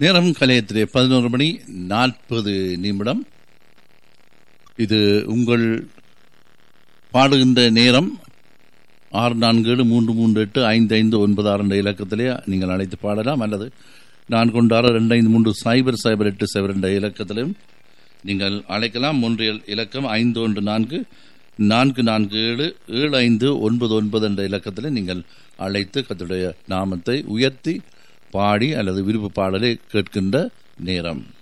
நேரம் கலையத்திலே பதினோரு மணி நாற்பது நிமிடம் இது உங்கள் பாடுகின்ற நேரம் ஆறு நான்கு ஏழு மூன்று மூன்று எட்டு ஐந்து ஐந்து ஒன்பது ஆறு என்ற இலக்கத்திலே நீங்கள் அழைத்து பாடலாம் அல்லது நான்கு ஒன்று ஆறு ரெண்டு ஐந்து மூன்று சைபர் சைபர் எட்டு சைபர் என்ற இலக்கத்திலும் நீங்கள் அழைக்கலாம் மூன்றியல் இலக்கம் ஐந்து ஒன்று நான்கு நான்கு நான்கு ஏழு ஏழு ஐந்து ஒன்பது ஒன்பது என்ற இலக்கத்தில் நீங்கள் அழைத்து கத்துடைய நாமத்தை உயர்த்தி பாடி அல்லது விருப்பு பாடலை கேட்கின்ற நேரம்